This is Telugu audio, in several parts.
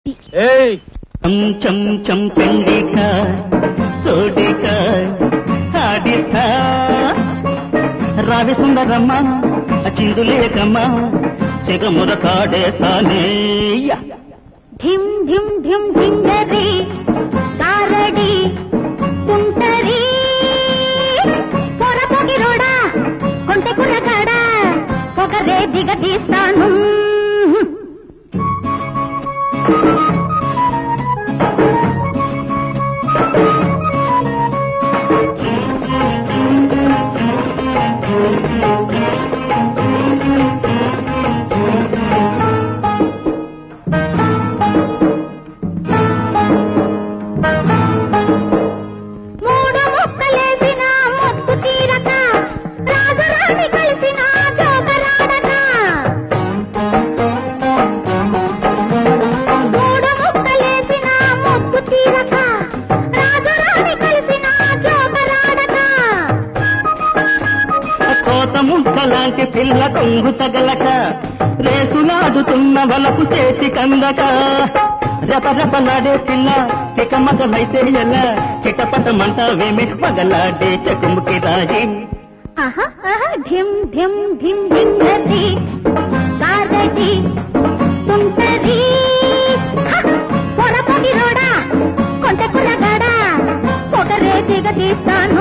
ఏయ్ చం చం చం చండిక చోడిక ఆడిస్తా రావి సుందరమ్మ చిందులేకమ్మ సిగముర కాడేస్తానే ధిం ధిం ధిం ధింగరి కారడి తుంటరి పొర పొగిరోడా కొంటె కుర్రగాడా పొగరే దిగదీస్తాను మూడు ముక్కలేసిన ముత్తు తీరక రాజరాణి కలిసిన జోకరాడక మూడు ముక్కలేసిన ముత్తు తీరక రాజరాణి కలిసిన జోకరాడక కోత ముక్కలాంటి పిల్ల కొంగు తగలక రేసులాడుతున్న వలపు చేతి కందక రెపరెపలాడే పిల్ల కికమకమైతే ఎలా చిటపటమంటావేమి పగలాడే చెకుముకి రాయి ఆహా ఆహా ధిం ధిం ధిం ధింగరి కారడి తుంటరి హ! పొర పొగిరోడా కొంటె కుర్రగాడా పొగరే దిగదీస్తాను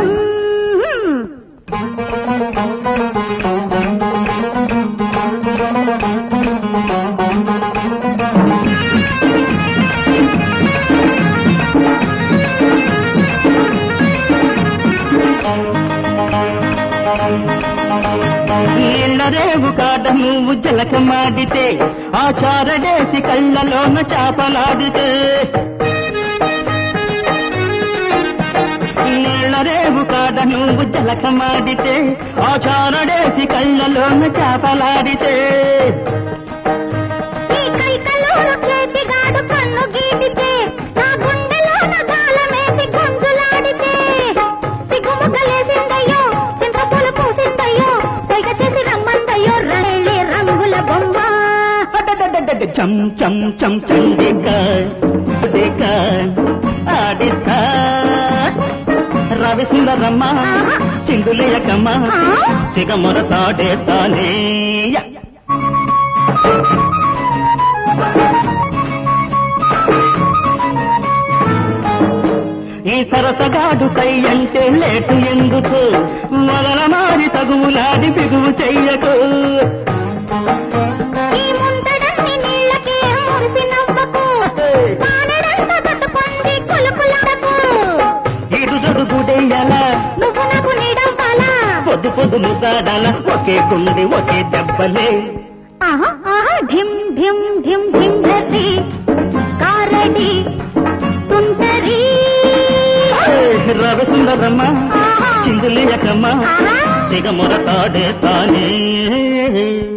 నీళ్ళరేవు కాడ నువ్వు జలక మాడితే ఆ చారడేసి కళ్ళలోన చాపలాడితే నీళ్ళరేవు కాడ నువ్వు జలక మాడితే ఆ చారడేసి కళ్ళలోన చాపలాడితే ఈ కైకలోన చేతిగాడు కన్ను గీటితే నా గుండెలోన గాలమేసి గొంతులాడితే సిగ్గుముగ్గలేసిందయ్యో చింతపూలు పూసిందయ్యో పైగా చేసి రమ్మందయ్యో రైలి రంగుల బొమ్మ అడడడడడ చం చం చం చండిక దేక ఆడిస్తా రవి సుందరమ్మ చిందులేయకమ్మ సిగముర తాడేస్తానే ఈ సరసగాడు సై అంటే లేటు ఎందుకు మొదల మారి తగువులాడి బిగువు చెయ్యకు ఈ ముంతడన్ని నీళ్ళకే మురిసి నవ్వకు మానడంత పట్టుకొంది కులుకులాడకు ఇరుదడు గుడెయ్యాల నువ్వు నాకు నీడవ్వాలా పొద్దు పొద్దు ముద్దాడాల ఒకే గుండి ఒకే దెబ్బలే ఆహా ఆహా ఢిం ఢిం ఢిం ఢిం ధరి కారడి తుంటరి రవి సుందరమ్మ చిందులేయకమ్మ ఆహా సిగముర తాడే తానే